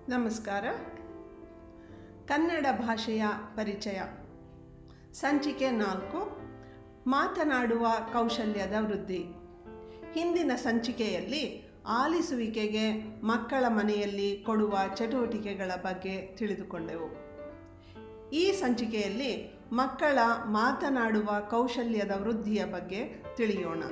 ನಮಸ್ಕಾರ ಕನ್ನಡ ಭಾಷೆಯ ಪರಿಚಯ ಸಂಚಿಕೆ ನಾಲ್ಕು ಮಾತನಾಡುವ ಕೌಶಲ್ಯದ ವೃದ್ಧಿ ಹಿಂದಿನ ಸಂಚಿಕೆಯಲ್ಲಿ ಆಲಿಸುವಿಕೆಗೆ ಮಕ್ಕಳ ಮನೆಯಲ್ಲಿ ಕೊಡುವ ಚಟುವಟಿಕೆಗಳ ಬಗ್ಗೆ ತಿಳಿದುಕೊಂಡೆವು ಈ ಸಂಚಿಕೆಯಲ್ಲಿ ಮಕ್ಕಳ ಮಾತನಾಡುವ ಕೌಶಲ್ಯದ ವೃದ್ಧಿಯ ಬಗ್ಗೆ ತಿಳಿಯೋಣ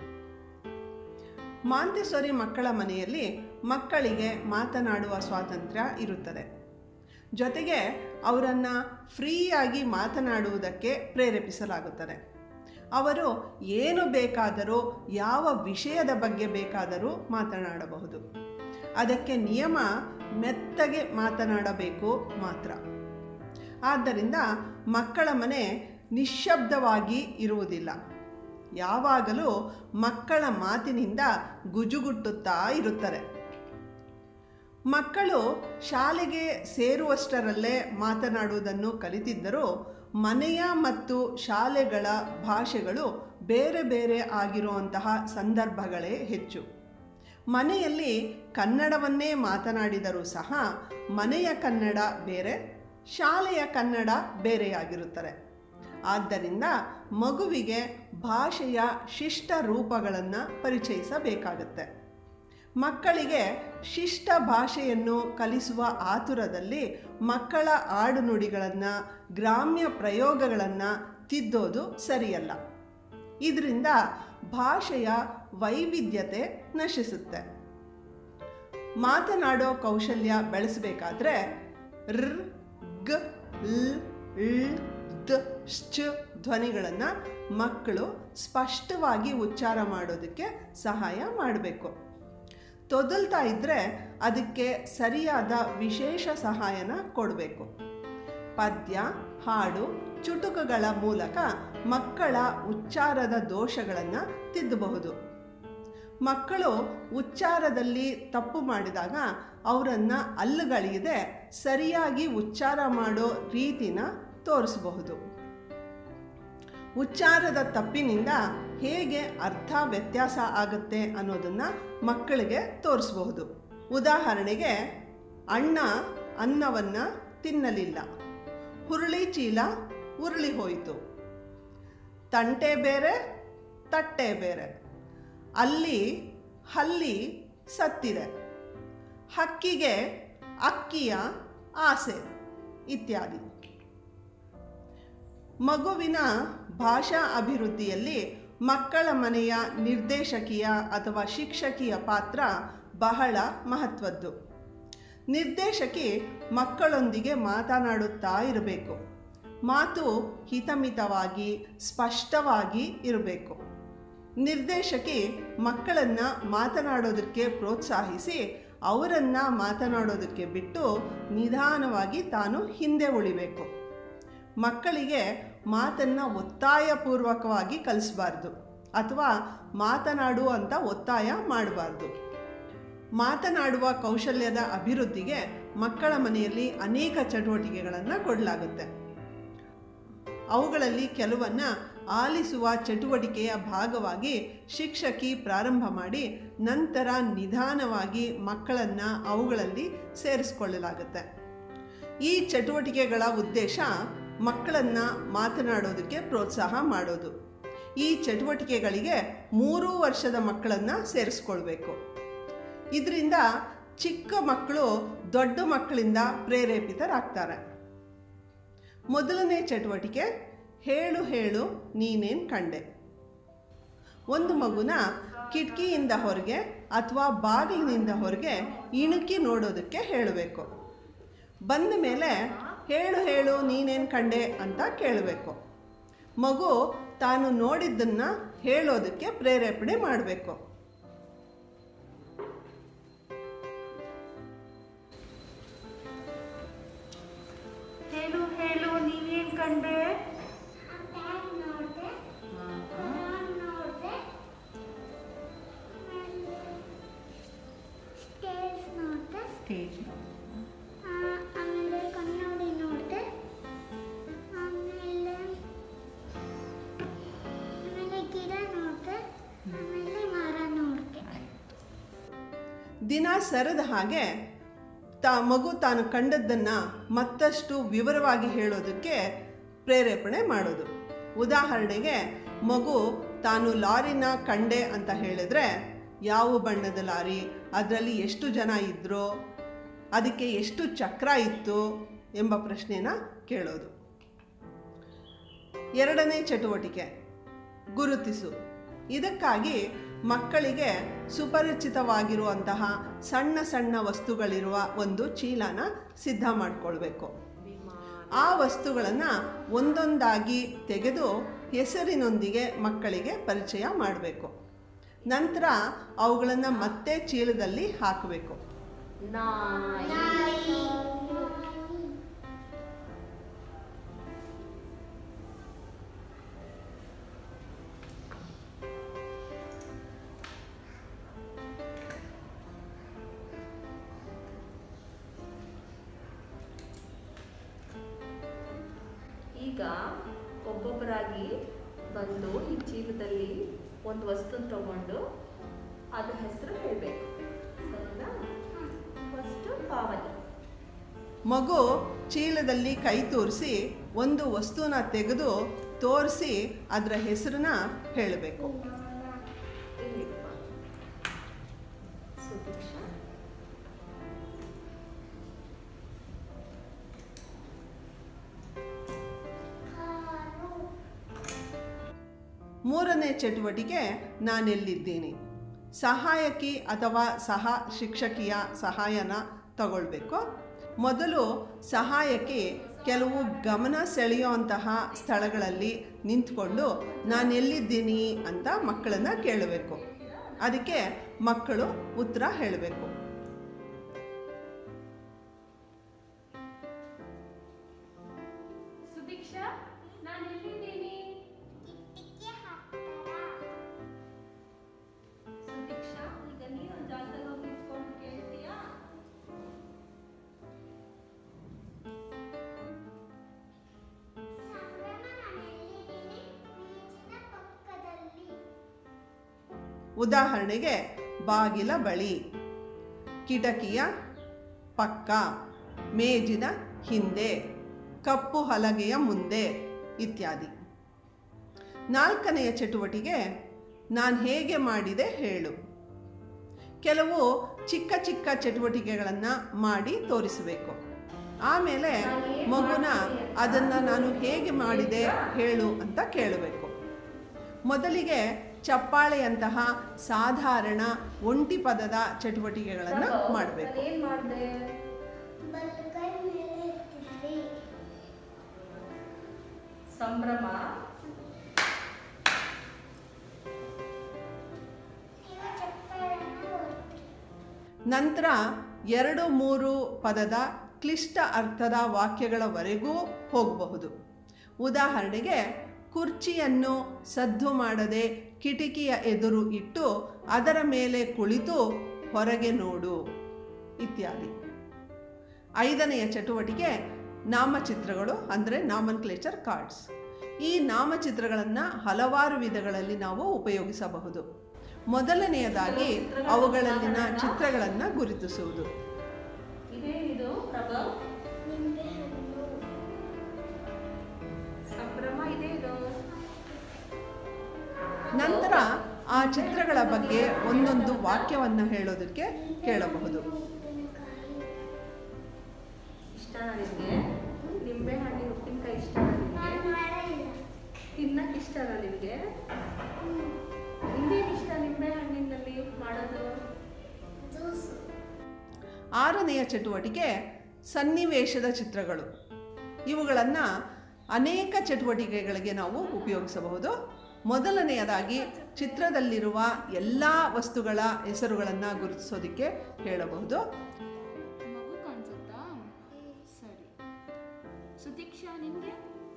ಮಾಂತೆಸೊರಿ ಮಕ್ಕಳ ಮನೆಯಲ್ಲಿ ಮಕ್ಕಳಿಗೆ ಮಾತನಾಡುವ ಸ್ವಾತಂತ್ರ್ಯ ಇರುತ್ತದೆ ಜೊತೆಗೆ ಅವರನ್ನು ಫ್ರೀಯಾಗಿ ಮಾತನಾಡುವುದಕ್ಕೆ ಪ್ರೇರೇಪಿಸಲಾಗುತ್ತದೆ ಅವರು ಏನು ಬೇಕಾದರೂ ಯಾವ ವಿಷಯದ ಬಗ್ಗೆ ಬೇಕಾದರೂ ಮಾತನಾಡಬಹುದು ಅದಕ್ಕೆ ನಿಯಮ ಮೆತ್ತಗೆ ಮಾತನಾಡಬೇಕು ಮಾತ್ರ ಆದ್ದರಿಂದ ಮಕ್ಕಳ ಮನೆ ನಿಶ್ಶಬ್ದವಾಗಿ ಇರುವುದಿಲ್ಲ ಯಾವಾಗಲೂ ಮಕ್ಕಳ ಮಾತಿನಿಂದ ಗುಜುಗುಟ್ಟುತ್ತಾ ಇರುತ್ತಾರೆ ಮಕ್ಕಳು ಶಾಲೆಗೆ ಸೇರುವಷ್ಟರಲ್ಲೇ ಮಾತನಾಡುವುದನ್ನು ಕಲಿತಿದ್ದರೂ ಮನೆಯ ಮತ್ತು ಶಾಲೆಗಳ ಭಾಷೆಗಳು ಬೇರೆ ಬೇರೆ ಆಗಿರುವಂತಹ ಸಂದರ್ಭಗಳೇ ಹೆಚ್ಚು ಮನೆಯಲ್ಲಿ ಕನ್ನಡವನ್ನೇ ಮಾತನಾಡಿದರೂ ಸಹ ಮನೆಯ ಕನ್ನಡ ಬೇರೆ ಶಾಲೆಯ ಕನ್ನಡ ಬೇರೆಯಾಗಿರುತ್ತದೆ ಆದ್ದರಿಂದ ಮಗುವಿಗೆ ಭಾಷೆಯ ಶಿಷ್ಟ ರೂಪಗಳನ್ನು ಪರಿಚಯಿಸಬೇಕಾಗತ್ತೆ ಮಕ್ಕಳಿಗೆ ಶಿಷ್ಟ ಭಾಷೆಯನ್ನು ಕಲಿಸುವ ಆತುರದಲ್ಲಿ ಮಕ್ಕಳ ಆಡುನುಡಿಗಳನ್ನು ಗ್ರಾಮ್ಯ ಪ್ರಯೋಗಗಳನ್ನು ತಿದ್ದೋದು ಸರಿಯಲ್ಲ ಇದರಿಂದ ಭಾಷೆಯ ವೈವಿಧ್ಯತೆ ನಶಿಸುತ್ತೆ ಮಾತನಾಡೋ ಕೌಶಲ್ಯ ಬೆಳೆಸಬೇಕಾದ್ರೆ ರ್ ಗ್ ಲ್ ಳ್ ದ್ ಶ್ಚ ಧ್ವನಿಗಳನ್ನು ಮಕ್ಕಳು ಸ್ಪಷ್ಟವಾಗಿ ಉಚ್ಚಾರ ಮಾಡೋದಕ್ಕೆ ಸಹಾಯ ಮಾಡಬೇಕು ತೊದಲ್ತಾ ಇದ್ದರೆ ಅದಕ್ಕೆ ಸರಿಯಾದ ವಿಶೇಷ ಸಹಾಯನ ಕೊಡಬೇಕು ಪದ್ಯ ಹಾಡು ಚುಟುಕುಗಳ ಮೂಲಕ ಮಕ್ಕಳ ಉಚ್ಚಾರದ ದೋಷಗಳನ್ನು ತಿದ್ದಬಹುದು ಮಕ್ಕಳು ಉಚ್ಚಾರದಲ್ಲಿ ತಪ್ಪು ಮಾಡಿದಾಗ ಅವರನ್ನು ಅಲ್ಲುಗಳಿಯದೆ ಸರಿಯಾಗಿ ಉಚ್ಚಾರ ಮಾಡೋ ರೀತಿನ ತೋರಿಸಬಹುದು ಉಚ್ಚಾರದ ತಪ್ಪಿನಿಂದ ಹೇಗೆ ಅರ್ಥ ವ್ಯತ್ಯಾಸ ಆಗುತ್ತೆ ಅನ್ನೋದನ್ನು ಮಕ್ಕಳಿಗೆ ತೋರಿಸಬಹುದು ಉದಾಹರಣೆಗೆ ಅಣ್ಣ ಅನ್ನವನ್ನು ತಿನ್ನಲಿಲ್ಲ ಹುರುಳಿ ಚೀಲ ಉರುಳಿ ಹೋಯಿತು ತಂಟೆ ಬೇರೆ ತಟ್ಟೆ ಬೇರೆ ಅಲ್ಲಿ ಹಲ್ಲಿ ಸತ್ತಿದೆ ಹಕ್ಕಿಗೆ ಅಕ್ಕಿಯ ಆಸೆ ಇತ್ಯಾದಿ ಮಗುವಿನ ಭಾಷಾ ಅಭಿವೃದ್ಧಿಯಲ್ಲಿ ಮಕ್ಕಳ ಮನೆಯ ನಿರ್ದೇಶಕಿಯ ಅಥವಾ ಶಿಕ್ಷಕಿಯ ಪಾತ್ರ ಬಹಳ ಮಹತ್ವದ್ದು ನಿರ್ದೇಶಕಿ ಮಕ್ಕಳೊಂದಿಗೆ ಮಾತನಾಡುತ್ತಾ ಇರಬೇಕು ಮಾತು ಹಿತಮಿತವಾಗಿ ಸ್ಪಷ್ಟವಾಗಿ ಇರಬೇಕು ನಿರ್ದೇಶಕಿ ಮಕ್ಕಳನ್ನು ಮಾತನಾಡೋದಕ್ಕೆ ಪ್ರೋತ್ಸಾಹಿಸಿ ಅವರನ್ನು ಮಾತನಾಡೋದಕ್ಕೆ ಬಿಟ್ಟು ನಿಧಾನವಾಗಿ ತಾನು ಹಿಂದೆ ಉಳಿಬೇಕು ಮಕ್ಕಳಿಗೆ ಮಾತನ್ನು ಒತ್ತಾಯಪೂರ್ವಕವಾಗಿ ಕಲಿಸಬಾರ್ದು ಅಥವಾ ಮಾತನಾಡು ಅಂತ ಒತ್ತಾಯ ಮಾಡಬಾರ್ದು ಮಾತನಾಡುವ ಕೌಶಲ್ಯದ ಅಭಿವೃದ್ಧಿಗೆ ಮಕ್ಕಳ ಮನೆಯಲ್ಲಿ ಅನೇಕ ಚಟುವಟಿಕೆಗಳನ್ನು ಕೊಡಲಾಗುತ್ತೆ ಅವುಗಳಲ್ಲಿ ಕೆಲವನ್ನು ಆಲಿಸುವ ಚಟುವಟಿಕೆಯ ಭಾಗವಾಗಿ ಶಿಕ್ಷಕಿ ಪ್ರಾರಂಭ ಮಾಡಿ ನಂತರ ನಿಧಾನವಾಗಿ ಮಕ್ಕಳನ್ನು ಅವುಗಳಲ್ಲಿ ಸೇರಿಸಿಕೊಳ್ಳಲಾಗುತ್ತೆ ಈ ಚಟುವಟಿಕೆಗಳ ಉದ್ದೇಶ ಮಕ್ಕಳನ್ನು ಮಾತನಾಡೋದಕ್ಕೆ ಪ್ರೋತ್ಸಾಹ ಮಾಡೋದು ಈ ಚಟುವಟಿಕೆಗಳಿಗೆ ಮೂರು ವರ್ಷದ ಮಕ್ಕಳನ್ನು ಸೇರಿಸ್ಕೊಳ್ಬೇಕು ಇದರಿಂದ ಚಿಕ್ಕ ಮಕ್ಕಳು ದೊಡ್ಡ ಮಕ್ಕಳಿಂದ ಪ್ರೇರೇಪಿತರಾಗ್ತಾರೆ ಮೊದಲನೇ ಚಟುವಟಿಕೆ ಹೇಳು ಹೇಳು ನೀನೇನು ಕಂಡೆ ಒಂದು ಮಗುನ ಕಿಟಕಿಯಿಂದ ಹೊರಗೆ ಅಥವಾ ಬಾಗಿಲಿನಿಂದ ಹೊರಗೆ ಇಣುಕಿ ನೋಡೋದಕ್ಕೆ ಹೇಳಬೇಕು ಬಂದ ಮೇಲೆ ಹೇಳು ಹೇಳು ನೀನೇನು ಕಂಡೆ ಅಂತ ಕೇಳಬೇಕು ಮಗು ತಾನು ನೋಡಿದ್ದನ್ನು ಹೇಳೋದಕ್ಕೆ ಪ್ರೇರೇಪಣೆ ಮಾಡಬೇಕು ಹೇಳು ಹೇಳು ನೀನೇನ್ ಕಂಡೆ ಸ್ಟೇಜ್ ಆಮೇಲೆ ಕನ್ನಡಿ ನೋಡಿದೆ ಆಮೇಲೆ ಆಮೇಲೆ ಗಿಡ ನೋಡಿದೆ ಆಮೇಲೆ ಮರ ನೋಡಿದೆ ದಿನ ಸರದ ಹಾಗೆ ತಾ ಮಗು ತಾನು ಕಂಡದ್ದನ್ನು ಮತ್ತಷ್ಟು ವಿವರವಾಗಿ ಹೇಳೋದಕ್ಕೆ ಪ್ರೇರೇಪಣೆ ಮಾಡೋದು ಉದಾಹರಣೆಗೆ ಮಗು ತಾನು ಲಾರಿನ ಕಂಡೆ ಅಂತ ಹೇಳಿದ್ರೆ ಯಾವ ಬಣ್ಣದ ಲಾರಿ ಅದರಲ್ಲಿ ಎಷ್ಟು ಜನ ಇದ್ದರು ಅದಕ್ಕೆ ಎಷ್ಟು ಚಕ್ರ ಇತ್ತು ಎಂಬ ಪ್ರಶ್ನೆನ ಕೇಳೋದು ಎರಡನೇ ಚಟುವಟಿಕೆ ಗುರುತಿಸು ಇದಕ್ಕಾಗಿ ಮಕ್ಕಳಿಗೆ ಸುಪರಿಚಿತವಾಗಿರುವಂತಹ ಸಣ್ಣ ಸಣ್ಣ ವಸ್ತುಗಳಿರುವ ಒಂದು ಚೀಲನ ಸಿದ್ಧ ಮಾಡಿಕೊಳ್ಬೇಕು ಆ ವಸ್ತುಗಳನ್ನು ಒಂದೊಂದಾಗಿ ತೆಗೆದು ಹೆಸರಿನೊಂದಿಗೆ ಮಕ್ಕಳಿಗೆ ಪರಿಚಯ ಮಾಡಬೇಕು ನಂತರ ಅವುಗಳನ್ನು ಮತ್ತೆ ಚೀಲದಲ್ಲಿ ಹಾಕಬೇಕು ನಾಯಿ ಈಗ ಒಬ್ಬೊಬ್ಬರಾಗಿ ಬಂದು ಈ ಚೀಲದಲ್ಲಿ ಒಂದು ವಸ್ತು ತಗೊಂಡು ಅದ್ರ ಹೆಸರು ಹೇಳಬೇಕು ಸರಿನಾ ಫಸ್ಟು ಪಾವನಿ ಮಗು ಚೀಲದಲ್ಲಿ ಕೈ ತೋರಿಸಿ ಒಂದು ವಸ್ತುನ ತೆಗೆದು ತೋರಿಸಿ ಅದರ ಹೆಸರನ್ನ ಹೇಳಬೇಕು ಇಲ್ಲಿಪ್ಪ ಸುದೀಕ್ಷಾ ಮೂರನೇ ಚಟುವಟಿಕೆ ನಾನೆಲ್ಲಿದ್ದೀನಿ ಸಹಾಯಕಿ ಅಥವಾ ಸಹ ಶಿಕ್ಷಕಿಯ ಸಹಾಯನ ತಗೊಳ್ಬೇಕು ಮೊದಲು ಸಹಾಯಕಿ ಕೆಲವು ಗಮನ ಸೆಳೆಯುವಂತಹ ಸ್ಥಳಗಳಲ್ಲಿ ನಿಂತ್ಕೊಂಡು ನಾನೆಲ್ಲಿದ್ದೀನಿ ಅಂತ ಮಕ್ಕಳನ್ನು ಕೇಳಬೇಕು ಅದಕ್ಕೆ ಮಕ್ಕಳು ಉತ್ತರ ಹೇಳಬೇಕು ಸುದೀಕ್ಷಾ ನಾನು ಎಲ್ಲಿದ್ದೀನಿ ಸುದೀಕ್ಷಾ ಈಗ ನೀನು ಒಂದು ಜಾಗದಲ್ಲಿ ಹೋಗಿ ನಿಂತ್ಕೊಂಡು ಕೇಳ್ತೀಯಾ ಉದಾಹರಣೆಗೆ ಬಾಗಿಲ ಬಳಿ ಕಿಟಕಿಯ ಪಕ್ಕ ಮೇಜಿನ ಹಿಂದೆ ಕಪ್ಪು ಹಲಗೆಯ ಮುಂದೆ ಇತ್ಯಾದಿ ನಾಲ್ಕನೆಯ ಚಟುವಟಿಕೆ ನಾನು ಹೇಗೆ ಮಾಡಿದೆ ಹೇಳು ಕೆಲವು ಚಿಕ್ಕ ಚಿಕ್ಕ ಚಟುವಟಿಕೆಗಳನ್ನು ಮಾಡಿ ತೋರಿಸಬೇಕು ಆಮೇಲೆ ಮಗುನ ಅದನ್ನು ನಾನು ಹೇಗೆ ಮಾಡಿದೆ ಹೇಳು ಅಂತ ಕೇಳಬೇಕು ಮೊದಲಿಗೆ ಚಪ್ಪಾಳೆಯಂತಹ ಸಾಧಾರಣ ಒಂಟಿ ಪದದ ಚಟುವಟಿಕೆಗಳನ್ನು ಮಾಡಬೇಕು ಏನ್ ಮಾಡಿದೆ ಬಲಗೈ ಮೇಲೆ ಎತ್ತಿದ್ರಿ ಸಂಭ್ರಮ ನೀವು ಚಪ್ಪಾಳೆಯನ್ನು ಒತ್ತಿ. ನಂತರ ಎರಡು ಮೂರು ಪದದ ಕ್ಲಿಷ್ಟ ಅರ್ಥದ ವಾಕ್ಯಗಳವರೆಗೂ ಹೋಗಬಹುದು ಉದಾಹರಣೆಗೆ ಕುರ್ಚಿಯನ್ನು ಸದ್ದು ಮಾಡದೆ ಕಿಟಕಿಯ ಎದುರು ಇಟ್ಟು ಅದರ ಮೇಲೆ ಕುಳಿತು ಹೊರಗೆ ನೋಡು ಇತ್ಯಾದಿ ಐದನೆಯ ಚಟುವಟಿಕೆ ನಾಮಚಿತ್ರಗಳು ಅಂದರೆ ನಾಮನ್ಕ್ಲೇಚರ್ ಕಾರ್ಡ್ಸ್ ಈ ನಾಮಚಿತ್ರಗಳನ್ನು ಹಲವಾರು ವಿಧಗಳಲ್ಲಿ ನಾವು ಉಪಯೋಗಿಸಬಹುದು ಮೊದಲನೆಯದಾಗಿ ಅವುಗಳಲ್ಲಿನ ಚಿತ್ರಗಳನ್ನು ಗುರುತಿಸುವುದು ಇದೇ ಇದು ಪ್ರಭಾ ನಿಂಬೆಹಣ್ಣು ಸಂಭ್ರಮ ಇದೆ ಇದು ನಂತರ ಆ ಚಿತ್ರಗಳ ಬಗ್ಗೆ ಒಂದೊಂದು ವಾಕ್ಯವನ್ನು ಹೇಳೋದಕ್ಕೆ ಕೇಳಬಹುದು ಉಪ್ಪಿನಕಾಯಿ ಇಷ್ಟ ನಿಮಗೆ ನಿಂಬೆ ಹಣ್ಣಿನ ಉಪ್ಪಿನಕಾಯಿ ಇಷ್ಟ ನಿಮಗೆ ನಾನು ಮಾಡಿಲ್ಲ ತಿನ್ನಕ್ಕೆ ಇಷ್ಟನಾ ನಿಮಗೆ ಇನ್ನೇನು ಇಷ್ಟ ನಿಂಬೆ ಹಣ್ಣಿನಲ್ಲಿ ಮಾಡೋದು ಜ್ಯೂಸು ಆರನೆಯ ಚಟುವಟಿಕೆ ಸನ್ನಿವೇಶದ ಚಿತ್ರಗಳು ಇವುಗಳನ್ನು ಅನೇಕ ಚಟುವಟಿಕೆಗಳಿಗೆ ನಾವು ಉಪಯೋಗಿಸಬಹುದು ಮೊದಲನೆಯದಾಗಿ ಚಿತ್ರದಲ್ಲಿರುವ ಎಲ್ಲ ವಸ್ತುಗಳ ಹೆಸರುಗಳನ್ನು ಗುರುತಿಸೋದಕ್ಕೆ ಹೇಳಬಹುದು ಮಗು ಕಾಣಿಸುತ್ತಾ ಸರಿ ಸುದೀಕ್ಷಾ ನಿಮಗೆ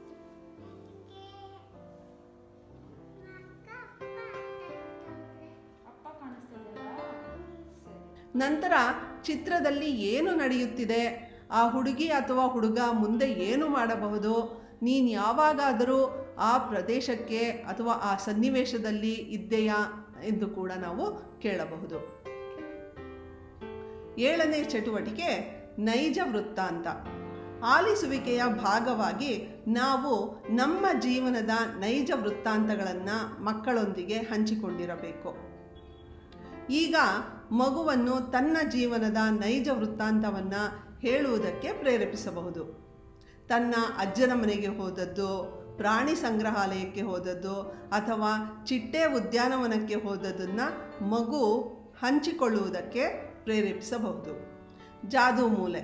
ಅಪ್ಪ ಕಾಣಿಸ್ತದಲ್ಲ ಸರಿ ನಂತರ ಚಿತ್ರದಲ್ಲಿ ಏನು ನಡೆಯುತ್ತಿದೆ ಆ ಹುಡುಗಿ ಅಥವಾ ಹುಡುಗ ಮುಂದೆ ಏನು ಮಾಡಬಹುದು ನೀನು ಯಾವಾಗಾದರೂ ಆ ಪ್ರದೇಶಕ್ಕೆ ಅಥವಾ ಆ ಸನ್ನಿವೇಶದಲ್ಲಿ ಇದ್ದೆಯಾ ಎಂದು ಕೂಡ ನಾವು ಕೇಳಬಹುದು ಏಳನೇ ಚಟುವಟಿಕೆ ನೈಜ ವೃತ್ತಾಂತ ಆಲಿಸುವಿಕೆಯ ಭಾಗವಾಗಿ ನಾವು ನಮ್ಮ ಜೀವನದ ನೈಜ ವೃತ್ತಾಂತಗಳನ್ನು ಮಕ್ಕಳೊಂದಿಗೆ ಹಂಚಿಕೊಂಡಿರಬೇಕು ಈಗ ಮಗುವನ್ನು ತನ್ನ ಜೀವನದ ನೈಜ ವೃತ್ತಾಂತವನ್ನು ಹೇಳುವುದಕ್ಕೆ ಪ್ರೇರೇಪಿಸಬಹುದು ತನ್ನ ಅಜ್ಜನ ಮನೆಗೆ ಹೋದದ್ದು ಪ್ರಾಣಿ ಸಂಗ್ರಹಾಲಯಕ್ಕೆ ಹೋದದ್ದು ಅಥವಾ ಚಿಟ್ಟೆ ಉದ್ಯಾನವನಕ್ಕೆ ಹೋದದ್ದನ್ನು ಮಗು ಹಂಚಿಕೊಳ್ಳುವುದಕ್ಕೆ ಪ್ರೇರೇಪಿಸಬಹುದು ಜಾದೂ ಮೂಲೆ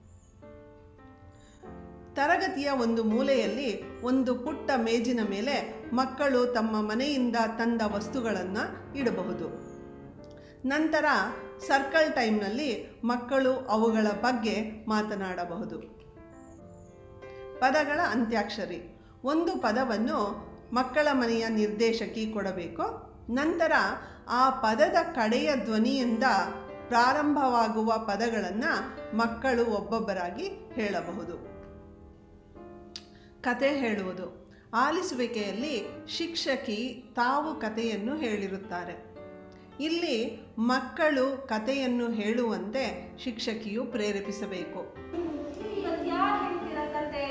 ತರಗತಿಯ ಒಂದು ಮೂಲೆಯಲ್ಲಿ ಒಂದು ಪುಟ್ಟ ಮೇಜಿನ ಮೇಲೆ ಮಕ್ಕಳು ತಮ್ಮ ಮನೆಯಿಂದ ತಂದ ವಸ್ತುಗಳನ್ನು ಇಡಬಹುದು ನಂತರ ಸರ್ಕಲ್ ಟೈಮ್ನಲ್ಲಿ ಮಕ್ಕಳು ಅವುಗಳ ಬಗ್ಗೆ ಮಾತನಾಡಬಹುದು ಪದಗಳ ಅಂತ್ಯಾಕ್ಷರಿ ಒಂದು ಪದವನ್ನು ಮಕ್ಕಳ ಮನೆಯ ನಿರ್ದೇಶಕಿ ಕೊಡಬೇಕು ನಂತರ ಆ ಪದದ ಕಡೆಯ ಧ್ವನಿಯಿಂದ ಪ್ರಾರಂಭವಾಗುವ ಪದಗಳನ್ನು ಮಕ್ಕಳು ಒಬ್ಬೊಬ್ಬರಾಗಿ ಹೇಳಬಹುದು ಕತೆ ಹೇಳುವುದು ಆಲಿಸುವಿಕೆಯಲ್ಲಿ ಶಿಕ್ಷಕಿ ತಾವು ಕಥೆಯನ್ನು ಹೇಳಿರುತ್ತಾರೆ ಇಲ್ಲಿ ಮಕ್ಕಳು ಕಥೆಯನ್ನು ಹೇಳುವಂತೆ ಶಿಕ್ಷಕಿಯು ಪ್ರೇರೇಪಿಸಬೇಕು ಇವತ್ತು ಯಾರು ಹೇಳ್ತೀರಾ ಕತೆ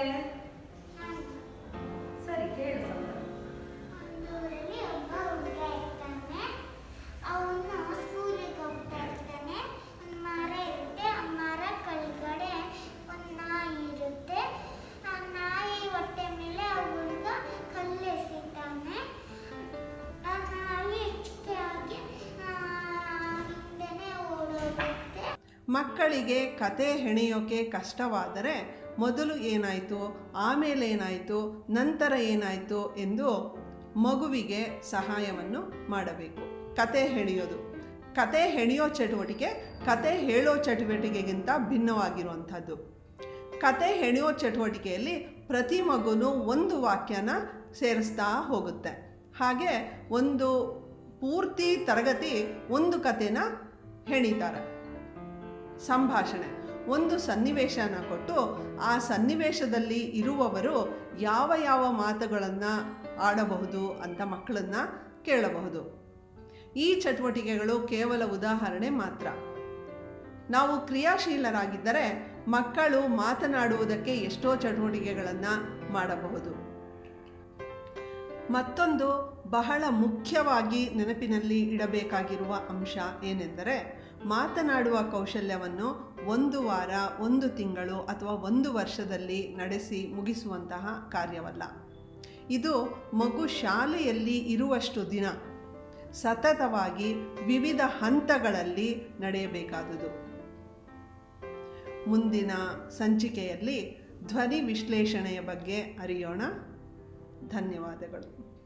ಸರಿ ಹೇಳು ಸ್ವಲ್ಪ. ಒಂದು ಊರಲ್ಲಿ ಒಬ್ಬ ಹುಡುಗ ಇರ್ತಾನೆ ಅವನು ಸ್ಕೂಲಿಗೆ ಹೋಗ್ತಾ ಇರ್ತಾನೆ ಒಂದು ಮರ ಇರುತ್ತೆ ಆ ಮರ ಕೆಳಗಡೆ ಒಂದು ನಾಯಿ ಇರುತ್ತೆ ಆ ನಾಯಿ ಹೊಟ್ಟೆ ಮೇಲೆ ಆ ಹುಡುಗ ಕಲ್ಲೆಸಿತಾನೆ ಆ ನಾಯಿ ಹೆಚ್ಚಿಗೆ ಆಗಿ ಹಿಂದೆನೆ ಓಡೋಗುತ್ತೆ ಮಕ್ಕಳಿಗೆ ಕತೆ ಹೆಣೆಯೋಕೆ ಕಷ್ಟವಾದರೆ ಮೊದಲು ಏನಾಯಿತು ಆಮೇಲೆ ಏನಾಯಿತು ನಂತರ ಏನಾಯಿತು ಎಂದು ಮಗುವಿಗೆ ಸಹಾಯವನ್ನು ಮಾಡಬೇಕು ಕತೆ ಹೆಣೆಯೋದು ಕತೆ ಹೆಣೆಯೋ ಚಟುವಟಿಕೆ ಕತೆ ಹೇಳೋ ಚಟುವಟಿಕೆಗಿಂತ ಭಿನ್ನವಾಗಿರುವಂಥದ್ದು ಕತೆ ಹೆಣೆಯೋ ಚಟುವಟಿಕೆಯಲ್ಲಿ ಪ್ರತಿ ಮಗುನು ಒಂದು ವಾಕ್ಯನ ಸೇರಿಸ್ತಾ ಹೋಗುತ್ತೆ ಹಾಗೆ ಒಂದು ಪೂರ್ತಿ ತರಗತಿ ಒಂದು ಕತೆನ ಹೆಣಿತಾರೆ ಸಂಭಾಷಣೆ ಒಂದು ಸನ್ನಿವೇಶನ ಕೊಟ್ಟು ಆ ಸನ್ನಿವೇಶದಲ್ಲಿ ಇರುವವರು ಯಾವ ಯಾವ ಮಾತುಗಳನ್ನು ಆಡಬಹುದು ಅಂತ ಮಕ್ಕಳನ್ನ ಕೇಳಬಹುದು ಈ ಚಟುವಟಿಕೆಗಳು ಕೇವಲ ಉದಾಹರಣೆ ಮಾತ್ರ ನಾವು ಕ್ರಿಯಾಶೀಲರಾಗಿದ್ದರೆ ಮಕ್ಕಳು ಮಾತನಾಡುವುದಕ್ಕೆ ಎಷ್ಟೋ ಚಟುವಟಿಕೆಗಳನ್ನು ಮಾಡಬಹುದು ಮತ್ತೊಂದು ಬಹಳ ಮುಖ್ಯವಾಗಿ ನೆನಪಿನಲ್ಲಿ ಇಡಬೇಕಾಗಿರುವ ಅಂಶ ಏನೆಂದರೆ ಮಾತನಾಡುವ ಕೌಶಲ್ಯವನ್ನು ಒಂದು ವಾರ ಒಂದು ತಿಂಗಳು ಅಥವಾ ಒಂದು ವರ್ಷದಲ್ಲಿ ನಡೆಸಿ ಮುಗಿಸುವಂತಹ ಕಾರ್ಯವಲ್ಲ ಇದು ಮಗು ಶಾಲೆಯಲ್ಲಿ ಇರುವಷ್ಟು ದಿನ ಸತತವಾಗಿ ವಿವಿಧ ಹಂತಗಳಲ್ಲಿ ನಡೆಯಬೇಕಾದುದು ಮುಂದಿನ ಸಂಚಿಕೆಯಲ್ಲಿ ಧ್ವನಿ ವಿಶ್ಲೇಷಣೆಯ ಬಗ್ಗೆ ಅರಿಯೋಣ ಧನ್ಯವಾದಗಳು